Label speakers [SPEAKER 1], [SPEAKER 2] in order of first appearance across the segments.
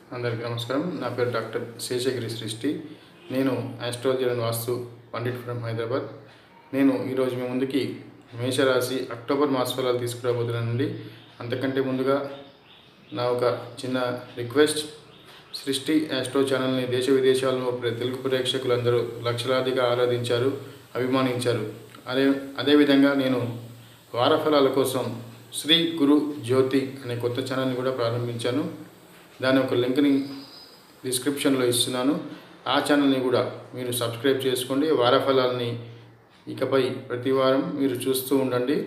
[SPEAKER 1] అందరికీ నమస్కారం నా పేరు డాక్టర్ శేషగిరి సృష్టి నేను astrology and vastu pandit from Hyderabad నేను ఈరోజు మీ ముందుకి మేషరాశి అక్టోబర్ మాస ఫలాలు తీసుకురాబోతున్నానండి అంతకంటే ముందుగా నా ఒక చిన్న రిక్వెస్ట్ సృష్టి ఆస్ట్రో ఛానల్ని దేశ విదేశాల్లో ప్ర- తెలుగు ప్రేక్షకులందరూ లక్షలాదిగా ఆరాధించారు అభిమానించారు అదే అదేవిధంగా నేను వార ఫలాల కోసం శ్రీ గురు జ్యోతి అనే కొత్త ఛానల్ని కూడా ప్రారంభించాను దాని ఒక లింక్ని డిస్క్రిప్షన్లో ఇస్తున్నాను ఆ ఛానల్ని కూడా మీరు సబ్స్క్రైబ్ చేసుకోండి వార ఫలాల్ని ఇకపై ప్రతి వారం మీరు చూస్తూ ఉండండి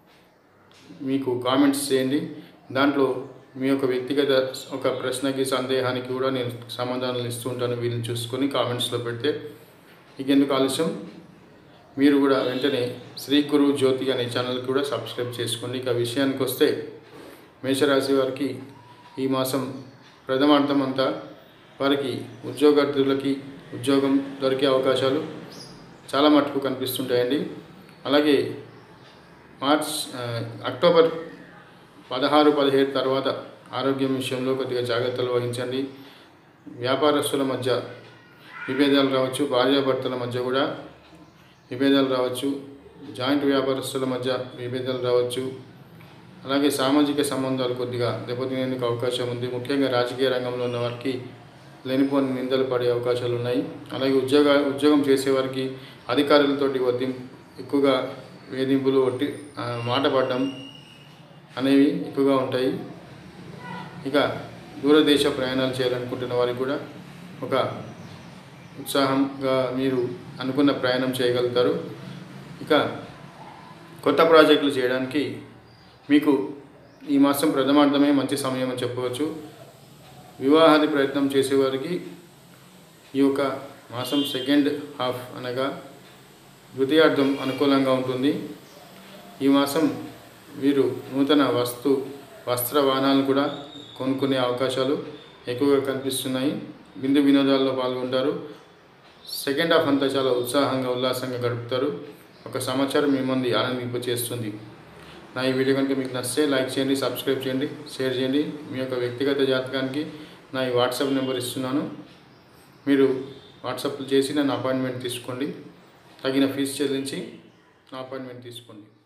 [SPEAKER 1] మీకు కామెంట్స్ చేయండి దాంట్లో మీ యొక్క వ్యక్తిగత ఒక ప్రశ్నకి సందేహానికి కూడా నేను సమాధానాలు ఇస్తూ ఉంటాను వీళ్ళని చూసుకొని కామెంట్స్లో పెడితే ఇక ఎందుకు ఆలస్యం మీరు కూడా వెంటనే శ్రీ గురు జ్యోతి అనే ఛానల్ కూడా సబ్స్క్రైబ్ చేసుకోండి ఇక విషయానికి వస్తే మేషరాశి వారికి ఈ మాసం ప్రథమార్థం అంతా వారికి ఉద్యోగార్థులకి ఉద్యోగం దొరికే అవకాశాలు చాలా మటుకు కనిపిస్తుంటాయండి అలాగే మార్చ్ ఆ, అక్టోబర్ పదహారు పదిహేడు తర్వాత ఆరోగ్యం విషయంలో కొద్దిగా జాగ్రత్తలు వహించండి వ్యాపారస్తుల మధ్య విభేదాలు రావచ్చు భార్యాభర్తల మధ్య కూడా విభేదాలు రావచ్చు జాయింట్ వ్యాపారస్తుల మధ్య విభేదాలు రావచ్చు అలాగే సామాజిక సంబంధాలు కొద్దిగా దెబ్బతినేందుకు అవకాశం ఉంది ముఖ్యంగా రాజకీయ రంగంలో ఉన్న వారికి లేనిపోని నిందలు పడే అవకాశాలు ఉన్నాయి అలాగే ఉద్యోగ ఉద్యోగం చేసేవారికి అధికారులతోటి వద్ది ఎక్కువగా వేధింపులు ఒట్టి ఆ, మాట పడడం అనేవి ఎక్కువగా ఉంటాయి ఇక దూరదేశ ప్రయాణాలు చేయాలనుకుంటున్న వారికి కూడా ఒక ఉత్సాహంగా మీరు అనుకున్న ప్రయాణం చేయగలుగుతారు ఇక కొత్త ప్రాజెక్టులు చేయడానికి మీకు ఈ మాసం ప్రథమార్థమే మంచి సమయం అని చెప్పవచ్చు వివాహాది ప్రయత్నం చేసేవారికి ఈ యొక్క మాసం సెకండ్ హాఫ్ అనగా ద్వితీయార్థం అనుకూలంగా ఉంటుంది ఈ మాసం వీరు నూతన వస్తు వస్త్ర వాహనాలు కూడా కొనుక్కునే అవకాశాలు ఎక్కువగా కనిపిస్తున్నాయి బిందు వినోదాల్లో పాల్గొంటారు సెకండ్ హాఫ్ అంతా చాలా ఉత్సాహంగా ఉల్లాసంగా గడుపుతారు ఒక సమాచారం మిమ్మల్ని ఆనందింపచేస్తుంది నా ఈ వీడియో కనుక మీకు నచ్చితే లైక్ చేయండి సబ్స్క్రైబ్ చేయండి షేర్ చేయండి మీ యొక్క వ్యక్తిగత జాతకానికి నా ఈ వాట్సాప్ నెంబర్ ఇస్తున్నాను మీరు వాట్సాప్ చేసి నన్ను అపాయింట్మెంట్ తీసుకోండి తగిన ఫీజు చెల్లించి నా అపాయింట్మెంట్ తీసుకోండి